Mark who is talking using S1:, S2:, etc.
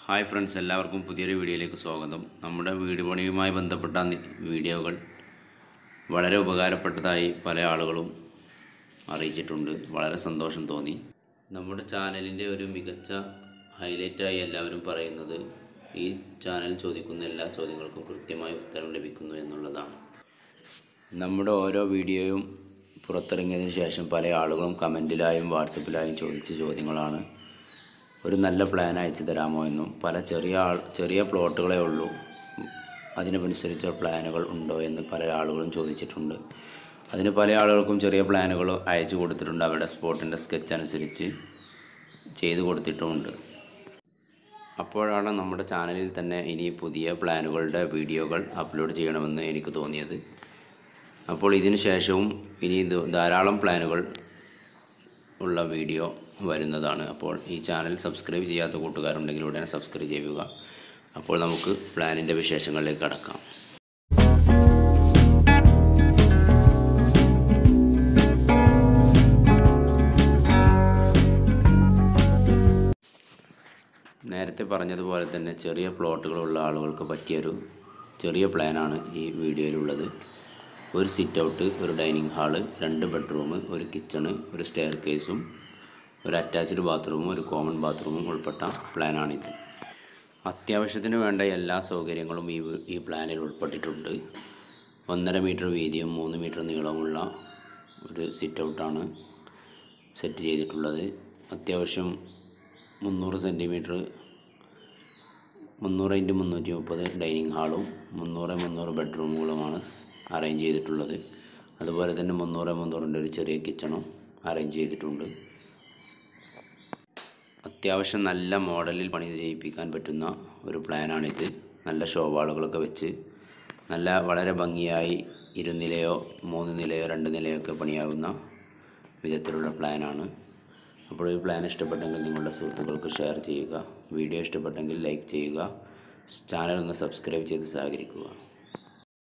S1: hi friends എല്ലാവർക്കും പുതിയൊരു വീഡിയോയിലേക്ക് സ്വാഗതം നമ്മുടെ വീട് പണിയുമായി ബന്ധപ്പെട്ട നി- വീഡിയോകൾ വളരെ ഉപകാരപ്പെട്ടതായി പല ആളുകളും അറിയിച്ചിട്ടുണ്ട് വളരെ സന്തോഷം തോന്നി നമ്മുടെ ചാനലിൻ്റെ ഒരു മികച്ച ഹൈലൈറ്റായി എല്ലാവരും പറയുന്നത് ഈ ചാനൽ ചോദിക്കുന്ന എല്ലാ ചോദ്യങ്ങൾക്കും കൃത്യമായി ഉത്തരം ലഭിക്കുന്നു എന്നുള്ളതാണ് നമ്മുടെ ഓരോ വീഡിയോയും പുറത്തിറങ്ങിയതിന് ശേഷം പല ആളുകളും കമൻറ്റിലായും വാട്സപ്പിലായും ചോദിച്ച ചോദ്യങ്ങളാണ് ഒരു നല്ല പ്ലാൻ അയച്ചു തരാമോ എന്നും പല ചെറിയ ആൾ ചെറിയ പ്ലോട്ടുകളേ ഉള്ളൂ അതിനനുസരിച്ച പ്ലാനുകൾ ഉണ്ടോ എന്ന് പല ആളുകളും ചോദിച്ചിട്ടുണ്ട് അതിന് പല ആളുകൾക്കും ചെറിയ പ്ലാനുകൾ അയച്ചു കൊടുത്തിട്ടുണ്ട് അവരുടെ സ്പോട്ടിൻ്റെ സ്കെച്ച് അനുസരിച്ച് ചെയ്തു കൊടുത്തിട്ടുമുണ്ട് അപ്പോഴാണ് നമ്മുടെ ചാനലിൽ തന്നെ ഇനി പുതിയ പ്ലാനുകളുടെ വീഡിയോകൾ അപ്ലോഡ് ചെയ്യണമെന്ന് എനിക്ക് തോന്നിയത് അപ്പോൾ ഇതിന് ശേഷവും ഇനി ഇത് ധാരാളം പ്ലാനുകൾ ഉള്ള വീഡിയോ വരുന്നതാണ് അപ്പോൾ ഈ ചാനൽ സബ്സ്ക്രൈബ് ചെയ്യാത്ത കൂട്ടുകാരുണ്ടെങ്കിൽ ഉടനെ സബ്സ്ക്രൈബ് ചെയ്യുക അപ്പോൾ നമുക്ക് പ്ലാനിൻ്റെ വിശേഷങ്ങളിലേക്ക് കടക്കാം നേരത്തെ പറഞ്ഞതുപോലെ തന്നെ ചെറിയ പ്ലോട്ടുകളുള്ള ആളുകൾക്ക് പറ്റിയൊരു ചെറിയ പ്ലാനാണ് ഈ വീഡിയോയിലുള്ളത് ഒരു സിറ്റ് ഔട്ട് ഒരു ഡൈനിങ് ഹാള് രണ്ട് ബെഡ്റൂം ഒരു കിച്ചണ് ഒരു സ്റ്റെയർ കേസും ഒരു അറ്റാച്ച്ഡ് ബാത്റൂമും ഒരു കോമൺ ബാത്റൂമും ഉൾപ്പെട്ട പ്ലാനാണിത് അത്യാവശ്യത്തിന് വേണ്ട എല്ലാ സൗകര്യങ്ങളും ഈ വീ- ഈ പ്ലാനിൽ ഉൾപ്പെട്ടിട്ടുണ്ട് ഒന്നര മീറ്റർ വീതിയും മൂന്ന് മീറ്റർ നീളമുള്ള ഒരു സിറ്റ് ഔട്ടാണ് സെറ്റ് ചെയ്തിട്ടുള്ളത് അത്യാവശ്യം മുന്നൂറ് സെൻറ്റിമീറ്റർ മുന്നൂറ് ഇൻറ്റു മുന്നൂറ്റി മുപ്പത് ഡൈനിങ് ഹാളും മുന്നൂറ് മുന്നൂറ് ബെഡ്റൂമുകളുമാണ് അറേഞ്ച് ചെയ്തിട്ടുള്ളത് അതുപോലെ തന്നെ മുന്നൂറ് മുന്നൂറിൻ്റെ ഒരു ചെറിയ കിച്ചണും അറേഞ്ച് ചെയ്തിട്ടുണ്ട് അത്യാവശ്യം നല്ല മോഡലിൽ പണി ചെയ്യിപ്പിക്കാൻ പറ്റുന്ന ഒരു പ്ലാനാണിത് നല്ല ഷോവാളുകളൊക്കെ വെച്ച് നല്ല വളരെ ഭംഗിയായി ഇരുനിലയോ മൂന്ന് നിലയോ രണ്ട് നിലയോ ഒക്കെ പണിയാവുന്ന വിധത്തിലുള്ള പ്ലാനാണ് അപ്പോൾ ഈ പ്ലാൻ ഇഷ്ടപ്പെട്ടെങ്കിൽ നിങ്ങളുടെ സുഹൃത്തുക്കൾക്ക് ഷെയർ ചെയ്യുക വീഡിയോ ഇഷ്ടപ്പെട്ടെങ്കിൽ ലൈക്ക് ചെയ്യുക ചാനൽ ഒന്ന് സബ്സ്ക്രൈബ് ചെയ്ത് സഹകരിക്കുക